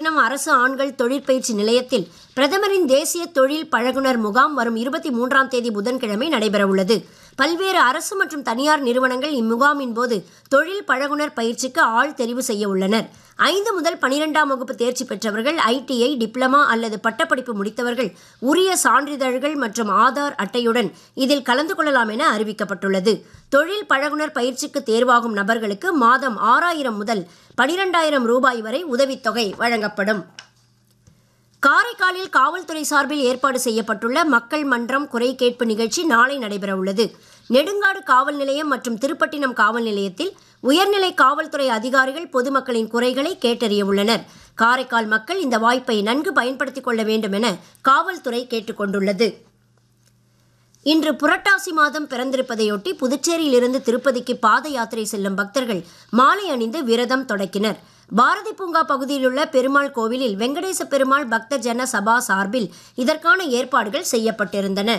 நாகப்பட்டினம் அரசு ஆண்கள் தொழிற்பயிற்சி நிலையத்தில் பிரதமரின் தேசிய தொழில் பழகுனர் முகாம் வரும் இருபத்தி மூன்றாம் தேதி புதன்கிழமை நடைபெறவுள்ளது பல்வேறு அரசு மற்றும் தனியார் நிறுவனங்கள் இம்முகாமின் போது தொழில் பழகுனர் பயிற்சிக்கு ஆள் தெரிவு செய்ய உள்ளனர் ஐந்து முதல் பனிரெண்டாம் வகுப்பு தேர்ச்சி பெற்றவர்கள் ஐடிஐ டிப்ளமா அல்லது பட்டப்படிப்பு முடித்தவர்கள் உரிய சான்றிதழ்கள் மற்றும் ஆதார் அட்டையுடன் இதில் கலந்து கொள்ளலாம் என அறிவிக்கப்பட்டுள்ளது தொழில் பழகுனர் பயிற்சிக்கு தேர்வாகும் நபர்களுக்கு மாதம் ஆறாயிரம் முதல் பனிரெண்டாயிரம் ரூபாய் வரை உதவித்தொகை வழங்கப்படும் காரைக்காலில் காவல்துறை சார்பில் ஏற்பாடு செய்யப்பட்டுள்ள மக்கள் மன்றம் குறை கேட்பு நிகழ்ச்சி நாளை நடைபெறவுள்ளது நெடுங்காடு காவல் நிலையம் மற்றும் திருப்பட்டினம் காவல் நிலையத்தில் உயர்நிலை காவல்துறை அதிகாரிகள் பொதுமக்களின் குறைகளை கேட்டறிய உள்ளனர் காரைக்கால் மக்கள் இந்த வாய்ப்பை நன்கு பயன்படுத்திக் கொள்ள வேண்டும் என காவல்துறை கேட்டுக்கொண்டுள்ளது இன்று புரட்டாசி மாதம் பிறந்திருப்பதையொட்டி புதுச்சேரியிலிருந்து திருப்பதிக்கு பாத யாத்திரை செல்லும் பக்தர்கள் மாலை அணிந்து விரதம் தொடக்கினர் பாரதி பூங்கா பகுதியில் உள்ள பெருமாள் கோவிலில் வெங்கடேச பெருமாள் பக்த ஜன சபா சார்பில் இதற்கான ஏற்பாடுகள் செய்யப்பட்டிருந்தன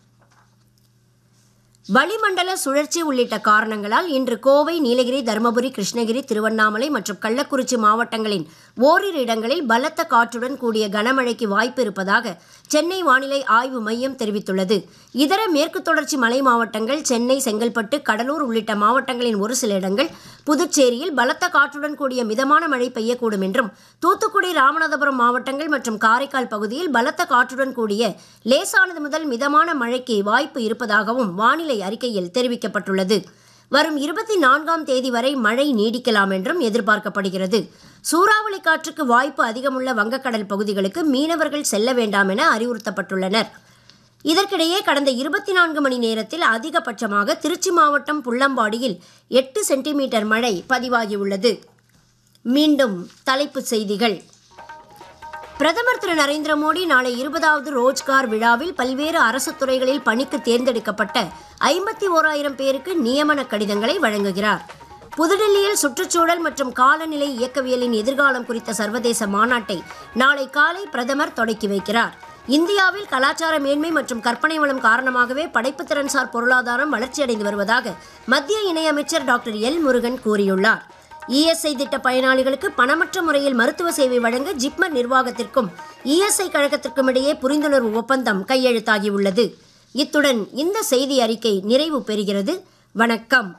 வளிமண்டல சுழற்சி உள்ளிட்ட காரணங்களால் இன்று கோவை நீலகிரி தருமபுரி கிருஷ்ணகிரி திருவண்ணாமலை மற்றும் கள்ளக்குறிச்சி மாவட்டங்களின் ஓரிரு இடங்களில் பலத்த காற்றுடன் கூடிய கனமழைக்கு வாய்ப்பு இருப்பதாக சென்னை வானிலை ஆய்வு மையம் தெரிவித்துள்ளது இதர மேற்கு தொடர்ச்சி மலை மாவட்டங்கள் சென்னை செங்கல்பட்டு கடலூர் உள்ளிட்ட மாவட்டங்களின் ஒரு சில இடங்கள் புதுச்சேரியில் பலத்த காற்றுடன் கூடிய மிதமான மழை பெய்யக்கூடும் என்றும் தூத்துக்குடி ராமநாதபுரம் மாவட்டங்கள் மற்றும் காரைக்கால் பகுதியில் பலத்த காற்றுடன் கூடிய லேசானது முதல் மிதமான மழைக்கு வாய்ப்பு இருப்பதாகவும் வானிலை அறிக்கையில் தெரிவிக்கப்பட்டுள்ளது வரும் இருபத்தி நான்காம் தேதி வரை மழை நீடிக்கலாம் என்றும் எதிர்பார்க்கப்படுகிறது சூறாவளி காற்றுக்கு வாய்ப்பு அதிகமுள்ள வங்கக்கடல் பகுதிகளுக்கு மீனவர்கள் செல்ல வேண்டாம் என அறிவுறுத்தப்பட்டுள்ளனர் இதற்கிடையே கடந்த இருபத்தி நான்கு மணி நேரத்தில் அதிகபட்சமாக திருச்சி மாவட்டம் புள்ளம்பாடியில் எட்டு சென்டிமீட்டர் மழை பதிவாகியுள்ளது மீண்டும் தலைப்புச் செய்திகள் பிரதமர் திரு நரேந்திர மோடி நாளை இருபதாவது ரோஜ்கார் விழாவில் பல்வேறு அரசு துறைகளில் பணிக்கு தேர்ந்தெடுக்கப்பட்ட ஐம்பத்தி ஓராயிரம் பேருக்கு நியமன கடிதங்களை வழங்குகிறார் புதுடில்லியில் சுற்றுச்சூழல் மற்றும் காலநிலை இயக்கவியலின் எதிர்காலம் குறித்த சர்வதேச மாநாட்டை நாளை காலை பிரதமர் தொடக்கி வைக்கிறார் இந்தியாவில் கலாச்சார மேன்மை மற்றும் கற்பனை வளம் காரணமாகவே படைப்புத் திறன்சார் பொருளாதாரம் வளர்ச்சியடைந்து வருவதாக மத்திய இணையமைச்சர் டாக்டர் எல் முருகன் கூறியுள்ளார் இஎஸ்ஐ திட்ட பயனாளிகளுக்கு பணமற்ற முறையில் மருத்துவ சேவை வழங்க ஜிப்மர் நிர்வாகத்திற்கும் இஎஸ்ஐ கழகத்திற்கும் இடையே புரிந்துணர்வு ஒப்பந்தம் கையெழுத்தாகியுள்ளது இத்துடன் இந்த செய்தி அறிக்கை நிறைவு பெறுகிறது வணக்கம்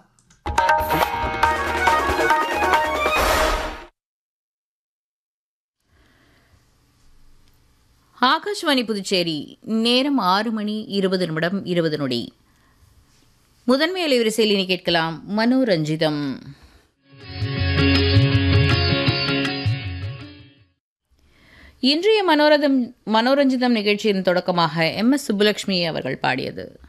ஆகாஷ்வாணி புதுச்சேரி நேரம் ஆறு மணி இருபது நிமிடம் இருபது நொடி முதன்மை அலைவரிசையில் இனி கேட்கலாம் மனோரஞ்சிதம் இன்றைய மனோரதம் மனோரஞ்சிதம் நிகழ்ச்சியின் தொடக்கமாக எம் எஸ் சுப்புலட்சுமி அவர்கள் பாடியது